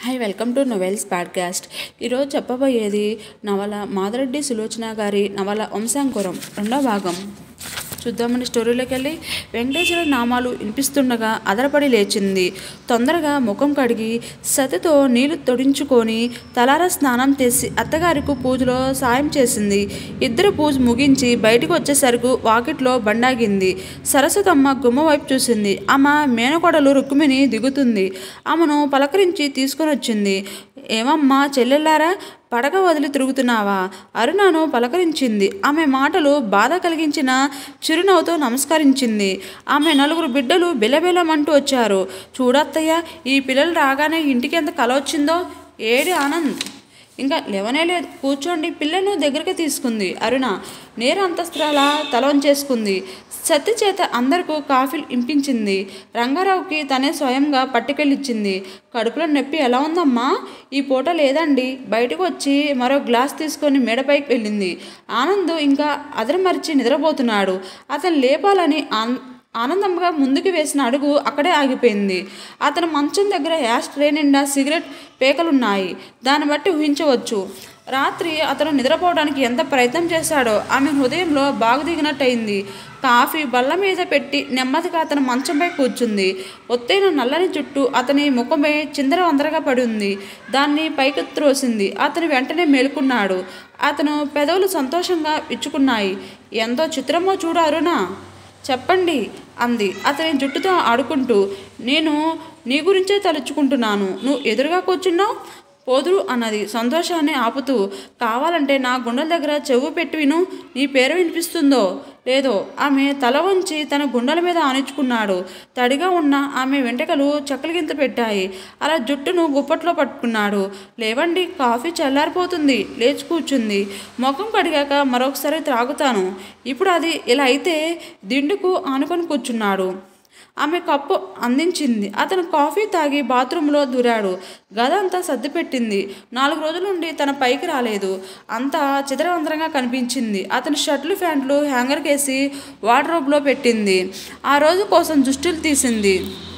hi welcome to novels podcast ఈరోజు చెప్పబోయేది నవల మాధరెడ్డి సులోచన గారి నవల వంశాంకురం రెండో భాగం చూద్దామని స్టోరీలోకి వెళ్ళి వెంకటేశ్వర నామాలు వినిపిస్తుండగా అదరపడి లేచింది తొందరగా ముఖం కడిగి సతితో నీళ్లు తొడించుకొని తలార స్నానం చేసి అత్తగారికి పూజలో సాయం చేసింది ఇద్దరు పూజ ముగించి బయటకు వచ్చేసరికి వాకిట్లో బండాగింది సరస్వతమ్మ గుమ్మ వైపు చూసింది ఆమె మేనకోడలు రుక్మిణి దిగుతుంది ఆమెను పలకరించి తీసుకొని వచ్చింది ఏమమ్మా చెల్లెల్లారా పడక వదిలి తిరుగుతున్నావా అరుణను పలకరించింది ఆమె మాటలు బాధ కలిగించిన చిరునవ్వుతో నమస్కరించింది ఆమె నలుగురు బిడ్డలు బిలబిలమంటూ వచ్చారు చూడత్తయ్య ఈ పిల్లలు రాగానే ఇంటికి ఎంత కల వచ్చిందో ఏడి ఆనంద్ ఇంకా లేవనే లేదు కూర్చోండి పిల్లను దగ్గరికి తీసుకుంది అరుణ నేర అంతస్తురాల తల వంచేసుకుంది సత్య చేత అందరికీ కాఫీలు ఇంపించింది రంగారావుకి తనే స్వయంగా పట్టుకెళ్ళిచ్చింది కడుపులో నొప్పి ఎలా ఉందమ్మా ఈ పూట లేదండి బయటకు వచ్చి మరో గ్లాస్ తీసుకొని మేడపైకి వెళ్ళింది ఆనంద్ ఇంకా అదరమరిచి నిద్రపోతున్నాడు అతను లేపాలని ఆన్ ఆనందంగా ముందుకు వేసిన అడుగు అక్కడే ఆగిపోయింది అతని మంచం దగ్గర యాష్ ట్రే నిండా సిగరెట్ పేకలున్నాయి దాన్ని బట్టి ఊహించవచ్చు రాత్రి అతను నిద్రపోవడానికి ఎంత ప్రయత్నం చేశాడో ఆమె హృదయంలో బాగు దిగినట్టయింది కాఫీ బల్ల మీద పెట్టి నెమ్మదిగా అతని మంచంపై కూర్చుంది ఒత్తైన నల్లని జుట్టు అతని ముఖమై చిందరవందరగా పడి ఉంది దాన్ని పైకి త్రోసింది అతను వెంటనే మేలుకున్నాడు అతను పెదవులు సంతోషంగా ఇచ్చుకున్నాయి ఎంతో చిత్రమో చూడు అరుణా చెప్పండి అంది అతని జుట్టుతో ఆడుకుంటూ నేను నీ గురించే తలుచుకుంటున్నాను నువ్వు ఎదురుగా కూర్చున్నావు పోదురు అన్నది సంతోషాన్ని ఆపుతూ కావాలంటే నా గుండెల దగ్గర చెవు పెట్టి విను నీ పేరు వినిపిస్తుందో లేదో ఆమె తల వంచి తన గుండెల మీద ఆనించుకున్నాడు తడిగా ఉన్న ఆమె వెంట్రుకలు చక్కలిగింత పెట్టాయి అలా జుట్టును గుప్పట్లో పట్టుకున్నాడు లేవండి కాఫీ చల్లారిపోతుంది లేచి కూర్చుంది ముఖం కడిగాక మరొకసారి త్రాగుతాను ఇప్పుడు అది ఇలా అయితే దిండుకు ఆనుకొని కూర్చున్నాడు ఆమె కప్పు అందించింది అతను కాఫీ తాగి బాత్రూంలో దూరాడు గద అంతా సర్దిపెట్టింది నాలుగు రోజుల నుండి తన పైకి రాలేదు అంతా చిత్రవంతరంగా కనిపించింది అతని షర్ట్లు ప్యాంట్లు హ్యాంగర్కేసి వార్డ్రోబ్లో పెట్టింది ఆ రోజు కోసం దుస్తులు తీసింది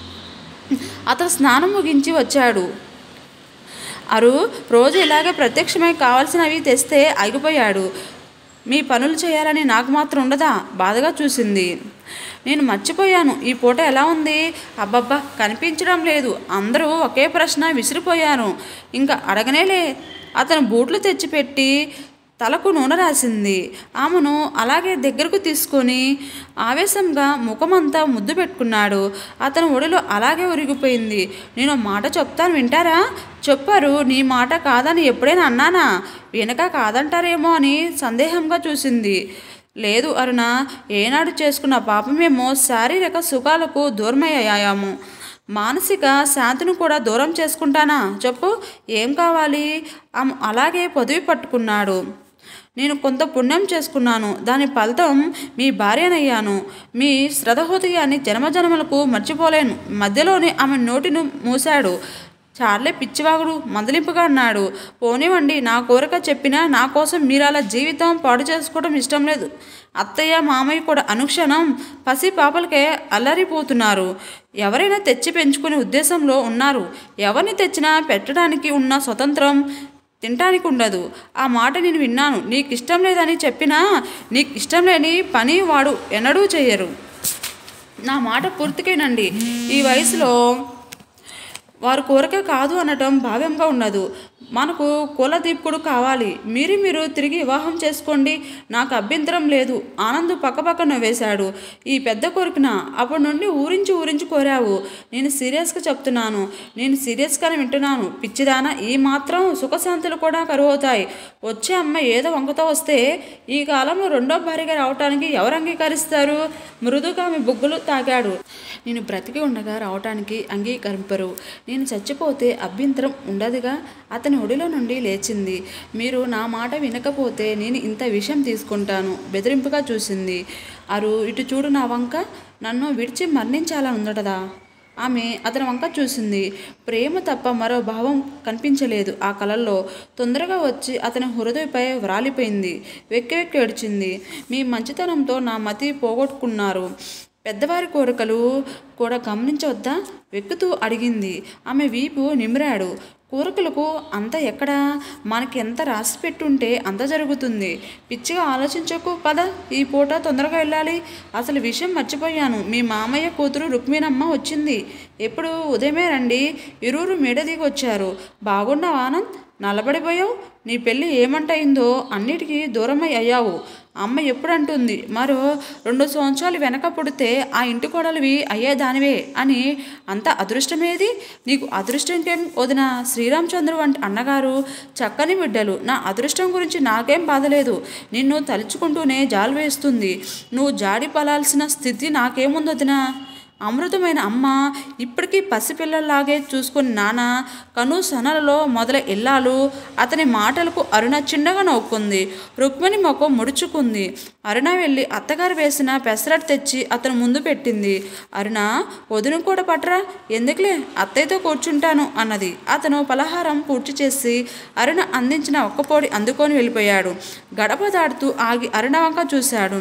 అతను స్నానం ముగించి వచ్చాడు అరు రోజు ఇలాగే ప్రత్యక్షమై కావాల్సినవి తెస్తే ఆగిపోయాడు మీ పనులు చేయాలని నాకు మాత్రం ఉండదా బాధగా చూసింది నేను మర్చిపోయాను ఈ పూట ఎలా ఉంది అబ్బబ్బా కనిపించడం లేదు అందరూ ఒకే ప్రశ్న విసిరిపోయాను ఇంకా అడగనేలే అతను బూట్లు తెచ్చిపెట్టి తలకు నూనె రాసింది ఆమెను అలాగే దగ్గరకు తీసుకొని ఆవేశంగా ముఖమంతా ముద్దు పెట్టుకున్నాడు అతని ఒడిలో అలాగే ఉరిగిపోయింది నేను మాట చెప్తాను వింటారా చెప్పారు నీ మాట కాదని ఎప్పుడైనా అన్నానా వెనక కాదంటారేమో అని సందేహంగా చూసింది లేదు అరుణ ఏనాడు చేసుకున్న పాపమేమో శారీరక సుఖాలకు దూరమయ్యాము మానసిక శాంతిని కూడా దూరం చేసుకుంటానా చెప్పు ఏం కావాలి ఆమె అలాగే పొదివి పట్టుకున్నాడు నేను కొంత పుణ్యం చేసుకున్నాను దాని ఫలితం మీ భార్యనయ్యాను మీ శ్రద్ధహృదయాన్ని జన్మజన్మలకు మర్చిపోలేను మధ్యలోనే ఆమె నోటిని మూశాడు చార్లే పిచ్చివాగుడు మందలింపుగా అన్నాడు పోనివ్వండి నా కోరిక చెప్పినా నా కోసం మీరు అలా జీవితం పాడు చేసుకోవడం ఇష్టం లేదు అత్తయ్య మామయ్య కూడా అనుక్షణం పసి పాపలకే అల్లరిపోతున్నారు ఎవరైనా తెచ్చి పెంచుకునే ఉద్దేశంలో ఉన్నారు ఎవరిని తెచ్చినా పెట్టడానికి ఉన్న స్వతంత్రం తినటానికి ఉండదు ఆ మాట నేను విన్నాను నీకు ఇష్టం లేదని చెప్పినా నీకు ఇష్టం లేని పని వాడు ఎన్నడూ చెయ్యరు నా మాట పూర్తికేనండి ఈ వయసులో వారు కోరిక కాదు అనటం భావ్యంగా ఉండదు మనకు కులదీపుడు కావాలి మీరు మీరు తిరిగి వివాహం చేసుకోండి నాకు అభ్యంతరం లేదు ఆనంద్ పక్కపక్క నవ్వేశాడు ఈ పెద్ద కోరికన అప్పటి నుండి ఊరించి ఊరించి కోరావు నేను సీరియస్గా చెప్తున్నాను నేను సీరియస్గానే వింటున్నాను పిచ్చిదాన ఈ మాత్రం సుఖశాంతులు కూడా కరువవుతాయి వచ్చే అమ్మ ఏదో వంకతో వస్తే ఈ కాలంలో రెండో భార్యగా రావటానికి ఎవరు అంగీకరిస్తారు మృదుగా ఆమె బుగ్గులు తాగాడు నేను బ్రతికి ఉండగా రావటానికి అంగీకరింపరు నేను చచ్చిపోతే అభ్యంతరం ఉండదుగా అతని ఒడిలో నుండి లేచింది మీరు నా మాట వినకపోతే నేను ఇంత విషయం తీసుకుంటాను బెదిరింపుగా చూసింది అరు ఇటు చూడు నా వంక నన్ను విడిచి మరణించాలని ఉందటదా ఆమె అతని వంక చూసింది ప్రేమ తప్ప మరో భావం కనిపించలేదు ఆ కళల్లో తొందరగా వచ్చి అతని హృదయపై వ్రాలిపోయింది వెక్కి వెక్కి ఏడ్చింది మీ మంచితనంతో నా మతి పోగొట్టుకున్నారు పెద్దవారి కోరికలు కూడా గమనించవద్దా వెక్కుతూ అడిగింది ఆమె వీపు నిమిరాడు కోరికలకు అంత ఎక్కడ మనకి ఎంత రాసి పెట్టుంటే అంత జరుగుతుంది పిచ్చిగా ఆలోచించకు పద ఈ పూట తొందరగా వెళ్ళాలి అసలు విషయం మర్చిపోయాను మీ మామయ్య కూతురు రుక్మిణమ్మ వచ్చింది ఎప్పుడు ఉదయమే రండి ఇరువురు మేడ దిగి వచ్చారు బాగున్నావా ఆనంద్ నలబడిపోయావు నీ పెళ్ళి ఏమంటయిందో అన్నిటికీ దూరమై అయ్యావు అమ్మ ఎప్పుడంటుంది మరో రెండు సంవత్సరాలు వెనక పుడితే ఆ ఇంటి కోడలివి అయ్యేదానివే అని అంత అదృష్టమేది నీకు అదృష్టంకేం వదిన శ్రీరామచంద్రు వంటి అన్నగారు చక్కని బిడ్డలు నా అదృష్టం గురించి నాకేం బాధలేదు నిన్ను తలుచుకుంటూనే జాలు వేస్తుంది నువ్వు జాడి పలాల్సిన స్థితి నాకేముంది వదినా అమృతమైన అమ్మ ఇప్పటికీ పసిపిల్లల్లాగే చూసుకుని నాన్న కను సనలలో మొదల ఇల్లాలు అతని మాటలకు అరుణ చిన్నగా నవ్వుకుంది రుక్మిణి మొఖం ముడుచుకుంది అరుణ వెళ్ళి అత్తగారు వేసిన పెసరట్ తెచ్చి అతను ముందు పెట్టింది అరుణ వదిన కూడా పట్టరా ఎందుకులే అత్తయ్యతో కూర్చుంటాను అన్నది అతను పలహారం పూర్తి చేసి అరుణ అందించిన ఒక్కపోడి అందుకొని వెళ్ళిపోయాడు గడప దాటుతూ ఆగి అరుణ వంక చూశాడు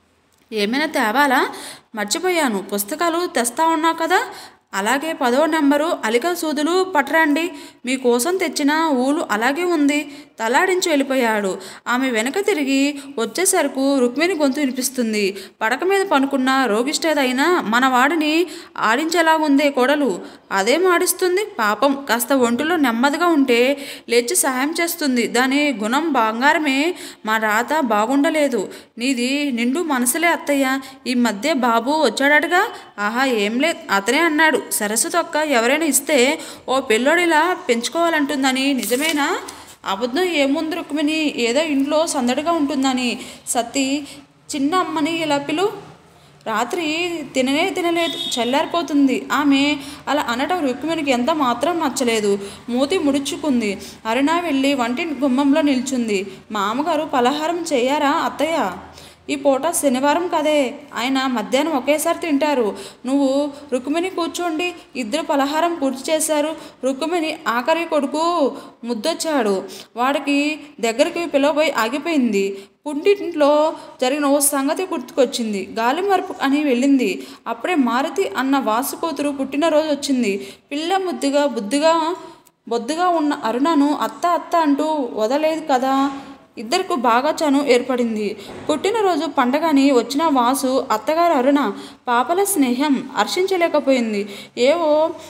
ఏమైనా తేవాలా మర్చిపోయాను పుస్తకాలు తెస్తా ఉన్నావు కదా అలాగే పదో నెంబరు అలిక సూదులు పట్టరండి మీకోసం తెచ్చిన ఊలు అలాగే ఉంది తలాడించి వెళ్ళిపోయాడు ఆమె వెనక తిరిగి వచ్చేసరికి రుక్మిణి గొంతు వినిపిస్తుంది పడక మీద పనుకున్న రోగిష్టేదైనా మన వాడిని ఆడించేలా ఉందే కోడలు అదేం ఆడిస్తుంది పాపం కాస్త ఒంటిలో నెమ్మదిగా ఉంటే లేచి సహాయం చేస్తుంది దాని గుణం బంగారమే మా రాత బాగుండలేదు నీది నిండు మనసులే అత్తయ్య ఈ మధ్య బాబు వచ్చాడటగా ఆహా ఏం లేదు అతనే అన్నాడు సరస్వతి అక్క ఎవరైనా ఇస్తే ఓ పిల్లోడిలా పెంచుకోవాలంటుందని నిజమేనా అబద్ధం ఏముంది రుక్మిణి ఏదో ఇంట్లో సందడిగా ఉంటుందని సత్తి చిన్న అమ్మని ఇలా పిలు రాత్రి తిననే తినలేదు చల్లారిపోతుంది ఆమె అలా అనటం రుక్మిణికి ఎంత మాత్రం నచ్చలేదు మూతి ముడుచుకుంది అరుణ వెళ్ళి వంటి గుమ్మంలో నిల్చుంది మామగారు పలహారం చేయారా అత్తయ్య ఈ పూట శనివారం కదే ఆయన మధ్యాహ్నం ఒకేసారి తింటారు నువ్వు రుక్మిణి కూర్చోండి ఇద్దరు పలహారం పూర్తి చేశారు రుక్మిణి ఆఖరి కొడుకు ముద్దొచ్చాడు వాడికి దగ్గరికి పిలవబోయి ఆగిపోయింది పుంటింట్లో జరిగిన ఓ సంగతి గుర్తుకొచ్చింది గాలి మరుపు అని వెళ్ళింది అప్పుడే మారుతి అన్న వాసు కూతురు పుట్టినరోజు వచ్చింది పిల్ల ముద్దుగా బుద్ధిగా బొద్దుగా ఉన్న అరుణను అత్త అత్త అంటూ వదలేదు కదా ఇద్దరికి బాగా చను ఏర్పడింది పుట్టినరోజు పండగని వచ్చిన వాసు అత్తగారు అరుణ పాపల స్నేహం హర్షించలేకపోయింది ఏవో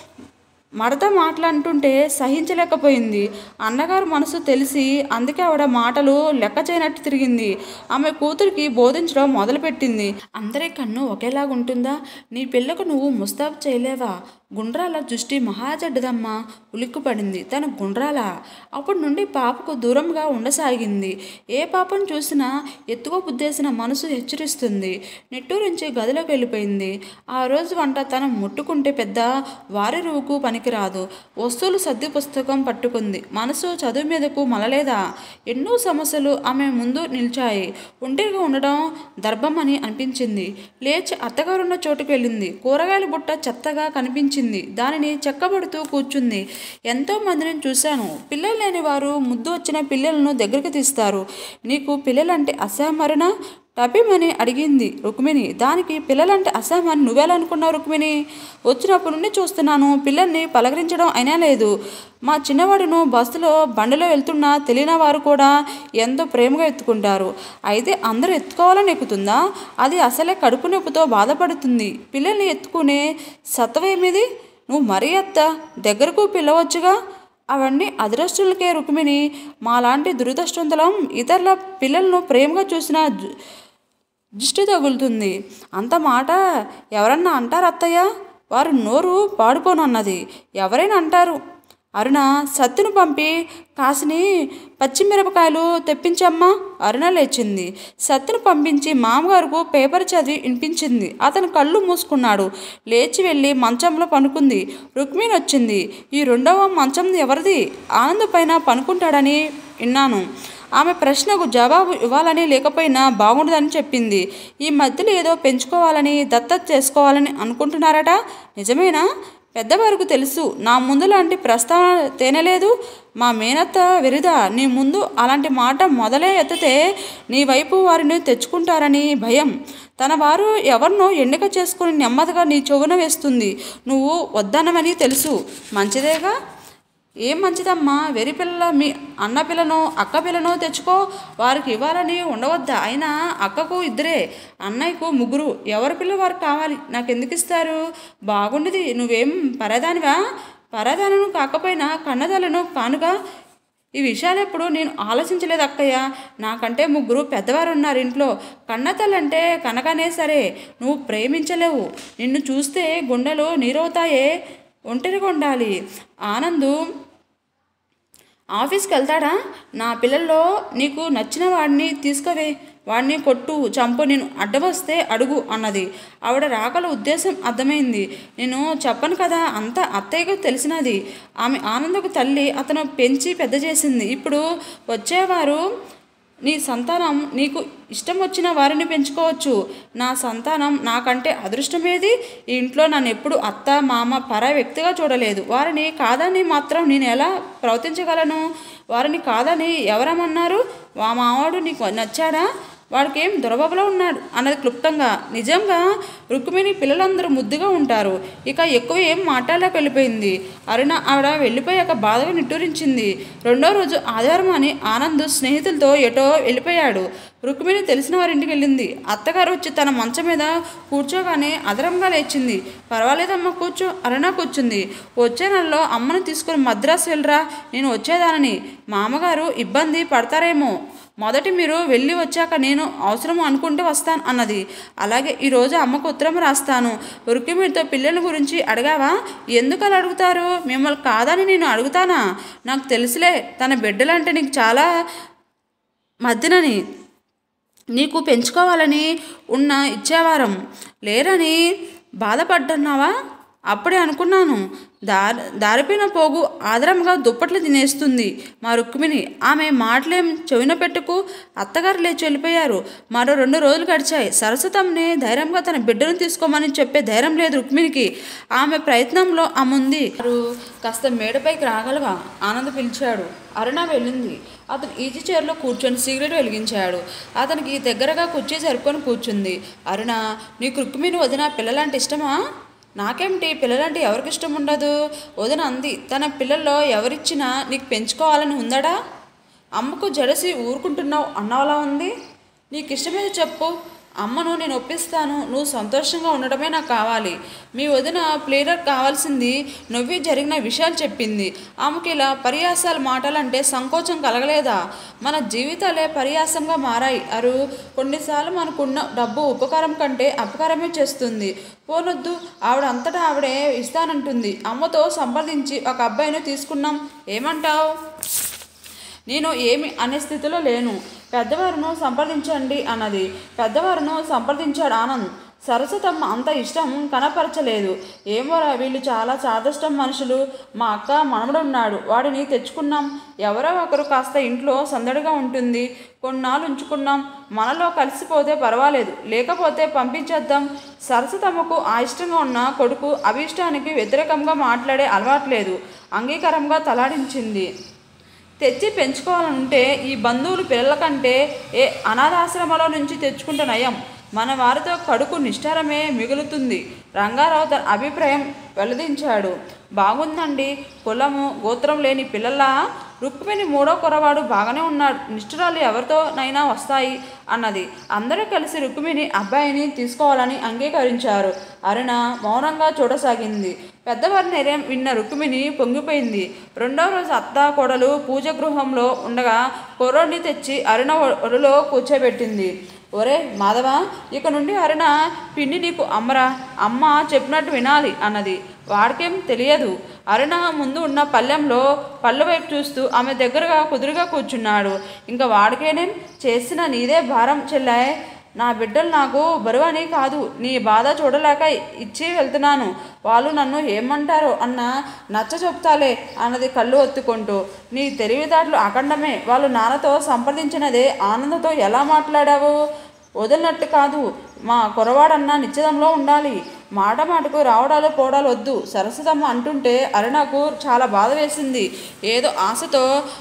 మడత మాటలంటుంటే సహించలేకపోయింది అన్నగారు మనసు తెలిసి అందుకే ఆవిడ మాటలు లెక్క చేయనట్టు తిరిగింది ఆమె కూతురికి బోధించడం మొదలుపెట్టింది అందరి కన్ను ఒకేలాగుంటుందా నీ పిల్లకు నువ్వు ముస్తాబు చేయలేవా గుండ్రాల దృష్టి మహాజడ్డదమ్మ ఉలిక్కుపడింది తన గుండ్రాల అప్పటి నుండి పాపకు దూరంగా ఉండసాగింది ఏ పాపను చూసినా ఎత్తుకో బుద్ధేసిన మనసు హెచ్చరిస్తుంది నిట్టూరించి గదిలోకి వెళ్ళిపోయింది ఆ రోజు వంట తను ముట్టుకుంటే పెద్ద వారి రువుకు పనికిరాదు వస్తువులు సర్ది పుస్తకం పట్టుకుంది మనసు చదువు మీదకు మలలేదా ఎన్నో సమస్యలు ఆమె ముందు నిలిచాయి ఒంటరిగా ఉండడం దర్భమని అనిపించింది లేచి అత్తగారున్న చోటుకు వెళ్ళింది కూరగాయల బుట్ట చెత్తగా కనిపించింది దానిని చెక్కబడుతూ కూర్చుంది ఎంతో మందిని చూశాను పిల్లలు లేని వారు ముద్దు వచ్చిన పిల్లలను దగ్గరికి తీస్తారు నీకు పిల్లలంటే అసహమరణ టపిమని అడిగింది రుక్మిణి దానికి పిల్లలంటే అసహమని నువ్వెలా అనుకున్నావు రుక్మిణి వచ్చినప్పటి నుండి చూస్తున్నాను పిల్లల్ని పలకరించడం అయినా లేదు మా చిన్నవాడును బస్సులో బండిలో వెళ్తున్నా తెలియని వారు కూడా ఎంతో ప్రేమగా ఎత్తుకుంటారు అయితే అందరూ ఎత్తుకోవాలని ఎక్కుతుందా అది అసలే కడుపు నొప్పితో బాధపడుతుంది పిల్లల్ని ఎత్తుకునే సత్వమేమిది నువ్వు మరీ అత్త దగ్గరకు పిలవచ్చుగా అవన్నీ అదృష్టులకే రుక్మిణి మాలాంటి దురదృష్టవంతులం ఇతరుల పిల్లలను ప్రేమగా చూసిన జు- దిష్టి తగులుతుంది అంత మాట ఎవరన్నా అంటారు అత్తయ్య వారు నోరు పాడుకోనన్నది ఎవరైనా అంటారు అరుణ సత్తును పంపి కాసిని పచ్చిమిరపకాయలు తెప్పించమ్మా అరుణ లేచింది సత్తును పంపించి మామగారుకు పేపర్ చదివి వినిపించింది అతను కళ్ళు మూసుకున్నాడు లేచి వెళ్ళి మంచంలో పనుకుంది రుక్మిణి వచ్చింది ఈ రెండవ మంచం ఎవరిది ఆనంద్ పైన పనుకుంటాడని విన్నాను ఆమె ప్రశ్నకు జవాబు ఇవ్వాలని లేకపోయినా బాగుండదని చెప్పింది ఈ మధ్యలో ఏదో పెంచుకోవాలని దత్తత చేసుకోవాలని అనుకుంటున్నారట నిజమేనా పెద్దవారికి తెలుసు నా ముందు లాంటి ప్రస్తావన తేనలేదు మా మేనత్త విరిదా నీ ముందు అలాంటి మాట మొదలే ఎత్తితే నీ వైపు వారిని తెచ్చుకుంటారని భయం తన వారు ఎవరినో ఎన్నిక చేసుకుని నెమ్మదిగా నీ చెవున వేస్తుంది నువ్వు వద్దనమని తెలుసు మంచిదేగా ఏం మంచిదమ్మా వెరి పిల్ల మీ అన్న పిల్లను అక్క పిల్లను తెచ్చుకో వారికి ఇవ్వాలని ఉండవద్దా అయినా అక్కకు ఇద్దరే అన్నయ్యకు ముగ్గురు ఎవరి పిల్ల వారికి కావాలి నాకు ఎందుకు ఇస్తారు బాగుండేది నువ్వేం పరదానివా పరదానను కాకపోయినా కన్నదలను కానుగా ఈ విషయాలు ఎప్పుడు నేను ఆలోచించలేదు అక్కయ్య నాకంటే ముగ్గురు పెద్దవారు ఉన్నారు ఇంట్లో కన్నతల్లంటే కనకనే సరే నువ్వు ప్రేమించలేవు నిన్ను చూస్తే గుండెలు నీరవుతాయే ఒంటరిగా ఉండాలి ఆనందు ఆఫీస్కి వెళ్తాడా నా పిల్లల్లో నీకు నచ్చిన వాడిని తీసుకువే వాడిని కొట్టు చంపు నేను అడ్డవస్తే అడుగు అన్నది ఆవిడ రాకల ఉద్దేశం అర్థమైంది నేను చెప్పను కదా అంతా అత్తయ్యకు తెలిసినది ఆమె ఆనందకు తల్లి అతను పెంచి పెద్ద చేసింది ఇప్పుడు వచ్చేవారు నీ సంతానం నీకు ఇష్టం వచ్చిన వారిని పెంచుకోవచ్చు నా సంతానం నాకంటే అదృష్టమేది ఈ ఇంట్లో నన్ను ఎప్పుడు అత్త మామ పర వ్యక్తిగా చూడలేదు వారిని కాదని మాత్రం నేను ఎలా ప్రవర్తించగలను వారిని కాదని ఎవరమన్నారు మా మావాడు నీకు నచ్చాడా వాడికి ఏం దొరబాబులో ఉన్నాడు అన్నది క్లుప్తంగా నిజంగా రుక్మిణి పిల్లలందరూ ముద్దుగా ఉంటారు ఇక ఎక్కువ ఏం మాట్లాడలేక వెళ్ళిపోయింది అరుణ ఆవిడ వెళ్ళిపోయాక బాధగా నిట్టూరించింది రెండో రోజు ఆదివారం అని ఆనంద్ స్నేహితులతో ఎటో వెళ్ళిపోయాడు రుక్మిణి తెలిసిన వారింటికి వెళ్ళింది అత్తగారు వచ్చి తన మంచం మీద కూర్చోగానే అదరంగా లేచింది పర్వాలేదమ్మా కూర్చో అరుణ కూర్చుంది వచ్చే నెలలో అమ్మను తీసుకుని మద్రాసు వెళ్ళరా నేను వచ్చేదానని మామగారు ఇబ్బంది పడతారేమో మొదటి మీరు వెళ్ళి వచ్చాక నేను అవసరం అనుకుంటే వస్తాను అన్నది అలాగే ఈరోజు అమ్మకు ఉత్తరం రాస్తాను రుక్మిణితో పిల్లల గురించి అడగావా ఎందుకు అలా అడుగుతారు మిమ్మల్ని కాదని నేను అడుగుతానా నాకు తెలుసులే తన బిడ్డలంటే నీకు చాలా మధ్యనని నీకు పెంచుకోవాలని ఉన్న ఇచ్చేవారం లేరని బాధపడ్డున్నావా అప్పుడే అనుకున్నాను దారి దారిపోయిన పోగు ఆదరంగా దుప్పట్లు తినేస్తుంది మా రుక్మిణి ఆమె మాటలేం చెవిన పెట్టుకు అత్తగారు లేచి వెళ్ళిపోయారు మరో రెండు రోజులు గడిచాయి సరస్వతమ్ని ధైర్యంగా తన బిడ్డను తీసుకోమని చెప్పే ధైర్యం లేదు రుక్మిణికి ఆమె ప్రయత్నంలో ఆమె ఉంది వారు కాస్త మేడపైకి రాగలవా ఆనంద్ పిలిచాడు అరుణ వెళ్ళింది అతను ఈజీ చైర్లో కూర్చొని సిగరెట్ వెలిగించాడు అతనికి దగ్గరగా కుర్చీ జరుపుకొని కూర్చుంది అరుణ నీకు రుక్మిణి వదిన పిల్లలంటే ఇష్టమా నాకేమిటి పిల్లలంటే ఎవరికి ఇష్టం ఉండదు వదిన అంది తన పిల్లల్లో ఎవరిచ్చినా నీకు పెంచుకోవాలని ఉందడా అమ్మకు జడసి ఊరుకుంటున్నావు అన్నవలా ఉంది నీకు ఇష్టమేదో చెప్పు అమ్మను నేను ఒప్పిస్తాను నువ్వు సంతోషంగా ఉండడమే నాకు కావాలి మీ వదిన ప్లేయర్ కావాల్సింది నువ్వే జరిగిన విషయాలు చెప్పింది ఆమెకి ఇలా పర్యాసాల మాటలంటే సంకోచం కలగలేదా మన జీవితాలే పర్యాసంగా మారాయి అరు కొన్నిసార్లు మనకున్న డబ్బు ఉపకారం కంటే అపకారమే చేస్తుంది పోనొద్దు ఆవిడ అంతటా ఆవిడే ఇస్తానంటుంది అమ్మతో సంప్రదించి ఒక అబ్బాయిని తీసుకున్నాం ఏమంటావు నేను ఏమి అనే స్థితిలో లేను పెద్దవారును సంప్రదించండి అన్నది పెద్దవారును సంప్రదించాడు ఆనంద్ సరస్వతమ్మ అంత ఇష్టం కనపరచలేదు ఏమోరా వీళ్ళు చాలా చాదష్టం మనుషులు మా అక్క మనవడు ఉన్నాడు వాడిని తెచ్చుకున్నాం ఎవరో ఒకరు కాస్త ఇంట్లో సందడిగా ఉంటుంది కొన్నాళ్ళు ఉంచుకున్నాం మనలో కలిసిపోతే పర్వాలేదు లేకపోతే పంపించేద్దాం సరస్వతమ్మకు ఆ ఇష్టంగా ఉన్న కొడుకు అభిష్టానికి వ్యతిరేకంగా మాట్లాడే అలవాట్లేదు అంగీకారంగా తలాడించింది తెచ్చి పెంచుకోవాలంటే ఈ బంధువులు పిల్లల కంటే ఏ అనాథాశ్రమంలో నుంచి తెచ్చుకుంటే నయం మన వారితో కడుకు నిష్ఠారమే మిగులుతుంది రంగారావు తన అభిప్రాయం వెల్లడించాడు బాగుందండి కులము గోత్రం లేని పిల్లల రుక్మిణి మూడో కురవాడు బాగానే ఉన్నాడు నిష్ఠురాలు ఎవరితోనైనా వస్తాయి అన్నది అందరూ కలిసి రుక్మిణి అబ్బాయిని తీసుకోవాలని అంగీకరించారు అరుణ మౌనంగా చూడసాగింది పెద్దవారి నిర్ణయం విన్న రుక్మిణి పొంగిపోయింది రెండో రోజు అత్త కోడలు పూజ గృహంలో ఉండగా కుర్రోడిని తెచ్చి అరుణ ఒడిలో కూర్చోబెట్టింది ఒరే మాధవ ఇక నుండి అరుణ పిన్ని నీకు అమ్మరా అమ్మ చెప్పినట్టు వినాలి అన్నది వాడికేం తెలియదు అరుణ ముందు ఉన్న పల్లెంలో పళ్ళు వైపు చూస్తూ ఆమె దగ్గరగా కుదురుగా కూర్చున్నాడు ఇంకా వాడికేనేం చేసిన నీదే భారం చెల్లాయ్ నా బిడ్డలు నాకు బరువని కాదు నీ బాధ చూడలేక ఇచ్చి వెళ్తున్నాను వాళ్ళు నన్ను ఏమంటారో అన్న నచ్చ చెప్తాలే అన్నది కళ్ళు ఒత్తుకుంటూ నీ తెలివితేటలు అఖండమే వాళ్ళు నాన్నతో సంప్రదించినదే ఆనందతో ఎలా మాట్లాడావు వదిలినట్టు కాదు మా కురవాడన్న నిశ్చితంలో ఉండాలి మాట మాటకు రావడాలు పోవడాలు వద్దు సరస్వతమ్మ అంటుంటే అరుణకు చాలా బాధ వేసింది ఏదో ఆశతో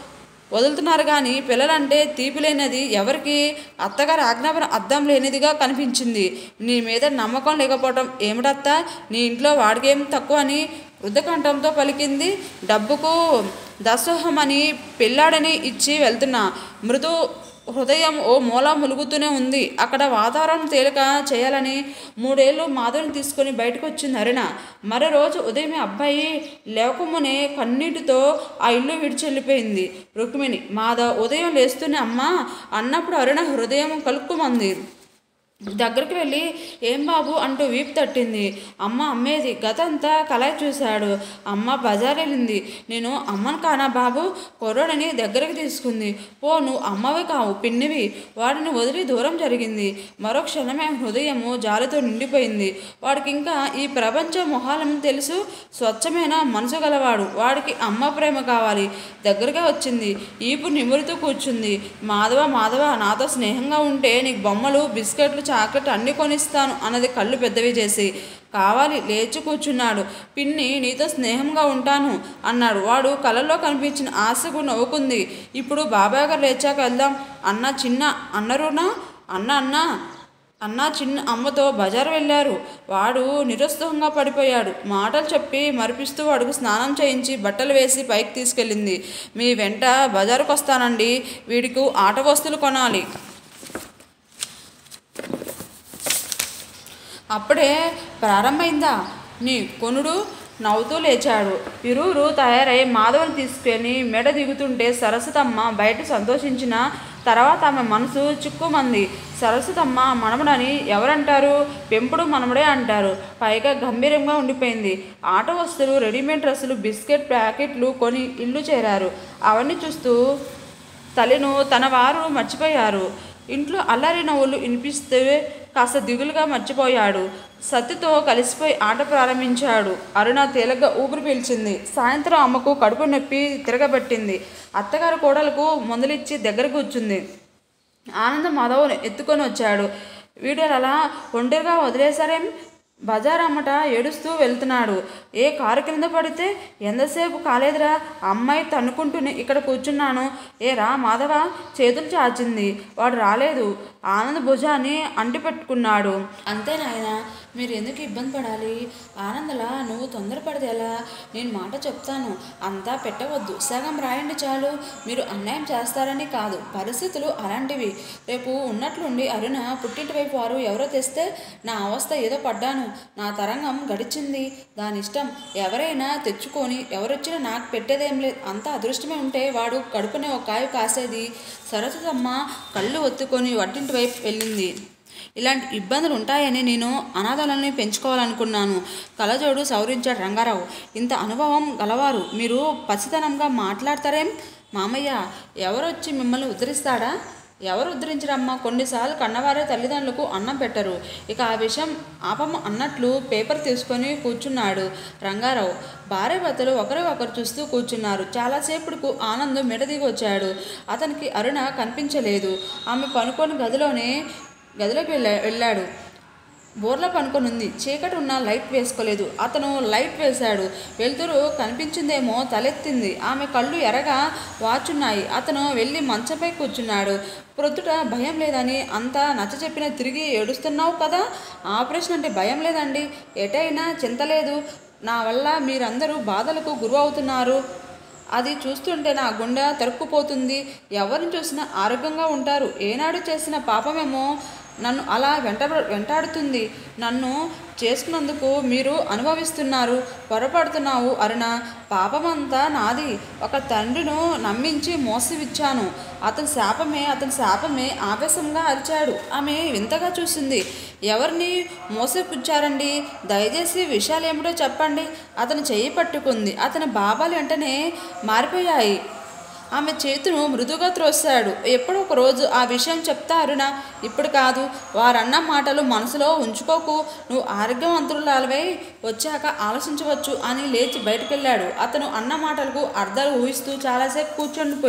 వదులుతున్నారు కానీ పిల్లలంటే తీపి లేనిది ఎవరికి అత్తగారి ఆజ్ఞాపన అర్థం లేనిదిగా కనిపించింది నీ మీద నమ్మకం లేకపోవటం ఏమిటత్త నీ ఇంట్లో వాడికేం తక్కువ అని వృద్ధకంఠంతో పలికింది డబ్బుకు దసోహమని పిల్లాడని ఇచ్చి వెళ్తున్నా మృదు హృదయం ఓ మూల ములుగుతూనే ఉంది అక్కడ వాతావరణం తేలిక చేయాలని మూడేళ్ళు మాధవిని తీసుకొని బయటకు వచ్చింది అరుణ మరో రోజు ఉదయమే అబ్బాయి లేవకమునే కన్నీటితో ఆ ఇల్లు విడిచెళ్ళిపోయింది రుక్మిణి మాధవ్ ఉదయం లేస్తూనే అమ్మ అన్నప్పుడు అరుణ హృదయం కలుక్కుమంది దగ్గరికి వెళ్ళి ఏం బాబు అంటూ వీపు తట్టింది అమ్మ అమ్మేది గతంతా కలాయి చూశాడు అమ్మ బజార్ వెళ్ళింది నేను అమ్మను కానా బాబు కుర్రోడని దగ్గరికి తీసుకుంది పో నువ్వు అమ్మవి కావు పిన్నివి వాడిని వదిలి దూరం జరిగింది మరో క్షణమే హృదయము జాలితో నిండిపోయింది వాడికి ఇంకా ఈ ప్రపంచ మొహాలం తెలుసు స్వచ్ఛమైన మనసు గలవాడు వాడికి అమ్మ ప్రేమ కావాలి దగ్గరగా వచ్చింది ఈపు నిమురుతూ కూర్చుంది మాధవ మాధవ నాతో స్నేహంగా ఉంటే నీకు బొమ్మలు బిస్కెట్లు చాక్లెట్ అన్నీ కొనిస్తాను అన్నది కళ్ళు పెద్దవి చేసి కావాలి లేచి కూర్చున్నాడు పిన్ని నీతో స్నేహంగా ఉంటాను అన్నాడు వాడు కళ్ళలో కనిపించిన ఆశకు నవ్వుకుంది ఇప్పుడు బాబాయ్ గారు లేచాక వెళ్దాం అన్న చిన్న అన్నరునా అన్న అన్న అన్న చిన్న అమ్మతో బజారు వెళ్ళారు వాడు నిరుత్సాహంగా పడిపోయాడు మాటలు చెప్పి మరిపిస్తూ వాడికి స్నానం చేయించి బట్టలు వేసి పైకి తీసుకెళ్ళింది మీ వెంట బజారుకు వస్తానండి వీడికి ఆట వస్తువులు కొనాలి అప్పుడే ప్రారంభమైందా నీ కొనుడు నవ్వుతూ లేచాడు ఇరువురు తయారై మాధవని తీసుకొని మెడ దిగుతుంటే సరస్వతమ్మ బయట సంతోషించిన తర్వాత ఆమె మనసు చిక్కుమంది సరస్వతమ్మ మనమడని ఎవరంటారు పెంపుడు మనమడే అంటారు పైగా గంభీరంగా ఉండిపోయింది ఆట వస్తువులు రెడీమేడ్ డ్రెస్సులు బిస్కెట్ ప్యాకెట్లు కొని ఇల్లు చేరారు అవన్నీ చూస్తూ తల్లిను తన వారు మర్చిపోయారు ఇంట్లో అల్లరి నవ్వులు వినిపిస్తే కాస్త దిగులుగా మర్చిపోయాడు సత్తుతో కలిసిపోయి ఆట ప్రారంభించాడు అరుణ తేలిగ్గా ఊపిరి పీల్చింది సాయంత్రం అమ్మకు కడుపు నొప్పి తిరగబెట్టింది అత్తగారు కోడలకు మందులిచ్చి దగ్గర కూర్చుంది ఆనంద మాధవ్ ఎత్తుకొని వచ్చాడు వీడు అలా ఒంటరిగా వదిలేశారేం బజార్ అమ్మట ఏడుస్తూ వెళ్తున్నాడు ఏ కారు కింద పడితే ఎంతసేపు కాలేదురా అమ్మాయి తన్నుకుంటూనే ఇక్కడ కూర్చున్నాను ఏ రా మాధవ చేతులు చాచింది వాడు రాలేదు ఆనంద్ భుజాన్ని అంటిపెట్టుకున్నాడు అంతే నాయన మీరు ఎందుకు ఇబ్బంది పడాలి ఆనందలా నువ్వు తొందరపడితే ఎలా నేను మాట చెప్తాను అంతా పెట్టవద్దు సగం రాయండి చాలు మీరు అన్యాయం చేస్తారని కాదు పరిస్థితులు అలాంటివి రేపు ఉన్నట్లుండి అరుణ పుట్టింటి వైపు వారు ఎవరో తెస్తే నా అవస్థ ఏదో పడ్డాను నా తరంగం గడిచింది దాని ఇష్టం ఎవరైనా తెచ్చుకొని ఎవరొచ్చినా నాకు పెట్టేదేం లేదు అంత అదృష్టమే ఉంటే వాడు కడుపునే ఒక కాయ కాసేది సరస్వతమ్మ కళ్ళు ఒత్తుకొని వట్టింటి వైపు వెళ్ళింది ఇలాంటి ఇబ్బందులు ఉంటాయని నేను అనాథాలని పెంచుకోవాలనుకున్నాను కలజోడు సౌరించాడు రంగారావు ఇంత అనుభవం గలవారు మీరు పసితనంగా మాట్లాడతారేం మామయ్య ఎవరొచ్చి మిమ్మల్ని ఉద్ధరిస్తాడా ఎవరు ఉద్ధరించరమ్మా కొన్నిసార్లు కన్నవారే తల్లిదండ్రులకు అన్నం పెట్టరు ఇక ఆ విషయం ఆపమ్మ అన్నట్లు పేపర్ తీసుకొని కూర్చున్నాడు రంగారావు భార్య భర్తలు ఒకరి ఒకరు చూస్తూ కూర్చున్నారు చాలాసేపటికు ఆనందం మెడ దిగి వచ్చాడు అతనికి అరుణ కనిపించలేదు ఆమె పనుకొని గదిలోనే గదిలోకి వెళ్ళా వెళ్ళాడు బోర్లో పనుకొని ఉంది చీకటి ఉన్న లైట్ వేసుకోలేదు అతను లైట్ వేశాడు వెలుతురు కనిపించిందేమో తలెత్తింది ఆమె కళ్ళు ఎరగా వాచున్నాయి అతను వెళ్ళి మంచంపై కూర్చున్నాడు ప్రొద్దుట భయం లేదని అంతా నచ్చ చెప్పిన తిరిగి ఏడుస్తున్నావు కదా ఆపరేషన్ అంటే భయం లేదండి ఎటైనా చింత లేదు నా వల్ల మీరందరూ బాధలకు గురి అవుతున్నారు అది చూస్తుంటే నా గుండె తరుక్కుపోతుంది ఎవరిని చూసినా ఆరోగ్యంగా ఉంటారు ఏనాడు చేసిన పాపమేమో నన్ను అలా వెంట వెంటాడుతుంది నన్ను చేసుకున్నందుకు మీరు అనుభవిస్తున్నారు పొరపడుతున్నావు అరుణ పాపమంతా నాది ఒక తండ్రిను నమ్మించి మోసవిచ్చాను అతని శాపమే అతని శాపమే ఆవేశంగా అరిచాడు ఆమె వింతగా చూసింది ఎవరిని మోసపుచ్చారండి దయచేసి విషయాలు ఏమిటో చెప్పండి అతను చెయ్యి పట్టుకుంది అతని బాబాలు వెంటనే మారిపోయాయి ఆమె చేతును మృదుగా త్రోశాడు ఎప్పుడో ఒక రోజు ఆ విషయం చెప్తా అరుణ ఇప్పుడు కాదు వారన్న మాటలు మనసులో ఉంచుకోకు నువ్వు ఆరోగ్యవంతురాలవై వచ్చాక ఆలోచించవచ్చు అని లేచి బయటకెళ్ళాడు అతను అన్న మాటలకు అర్థాలు ఊహిస్తూ చాలాసేపు కూర్చొని పోయింది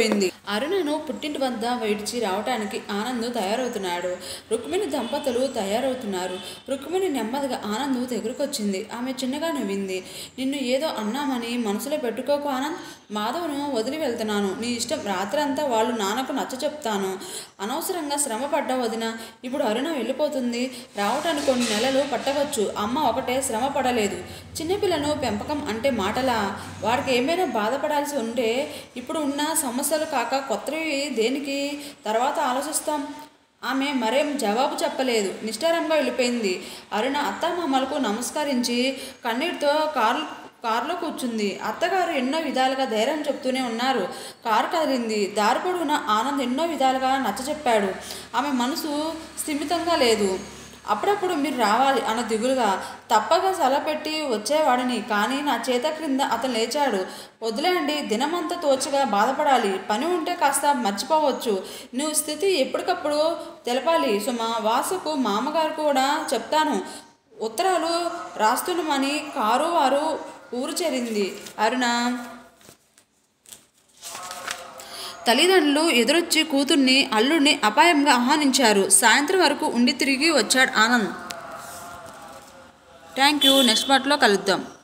అరుణను పుట్టింటి వద్ద విడిచి రావటానికి ఆనంద్ తయారవుతున్నాడు రుక్మిణి దంపతులు తయారవుతున్నారు రుక్మిణి నెమ్మదిగా ఆనంద్ దగ్గరకొచ్చింది ఆమె చిన్నగా నవ్వింది నిన్ను ఏదో అన్నామని మనసులో పెట్టుకోకు ఆనంద్ మాధవ్ను వదిలి వెళ్తున్నాను నీ ఇష్టం రాత్రంతా వాళ్ళు నాన్నకు నచ్చ చెప్తాను అనవసరంగా శ్రమ పడ్డ వదిన ఇప్పుడు అరుణ వెళ్ళిపోతుంది రావటానికి కొన్ని నెలలు పట్టవచ్చు అమ్మ ఒకటే శ్రమ పడలేదు చిన్నపిల్లను పెంపకం అంటే మాటలా వాడికి ఏమైనా బాధపడాల్సి ఉంటే ఇప్పుడు ఉన్న సమస్యలు కాక కొత్తవి దేనికి తర్వాత ఆలోచిస్తాం ఆమె మరేం జవాబు చెప్పలేదు నిష్ఠారంగా వెళ్ళిపోయింది అరుణ అత్తామామలకు నమస్కరించి కన్నీటితో కారు కారులో కూర్చుంది అత్తగారు ఎన్నో విధాలుగా ధైర్యం చెప్తూనే ఉన్నారు కారు కదిలింది దారి పొడవునా ఆనంద్ ఎన్నో విధాలుగా నచ్చచెప్పాడు ఆమె మనసు స్థిమితంగా లేదు అప్పుడప్పుడు మీరు రావాలి అన్న దిగులుగా తప్పగా సెలపెట్టి వచ్చేవాడిని కానీ నా చేత క్రింద అతను లేచాడు వదిలేయండి దినమంతా తోచగా బాధపడాలి పని ఉంటే కాస్త మర్చిపోవచ్చు నువ్వు స్థితి ఎప్పటికప్పుడు తెలపాలి సుమా వాసుకు మామగారు కూడా చెప్తాను ఉత్తరాలు రాస్తున్నామని కారు వారు ఊరు చేరింది అరుణ తల్లిదండ్రులు ఎదురొచ్చి కూతుర్ని అల్లుడిని అపాయంగా ఆహ్వానించారు సాయంత్రం వరకు ఉండి తిరిగి వచ్చాడు ఆనంద్ థ్యాంక్ యూ నెక్స్ట్ పార్ట్లో కలుద్దాం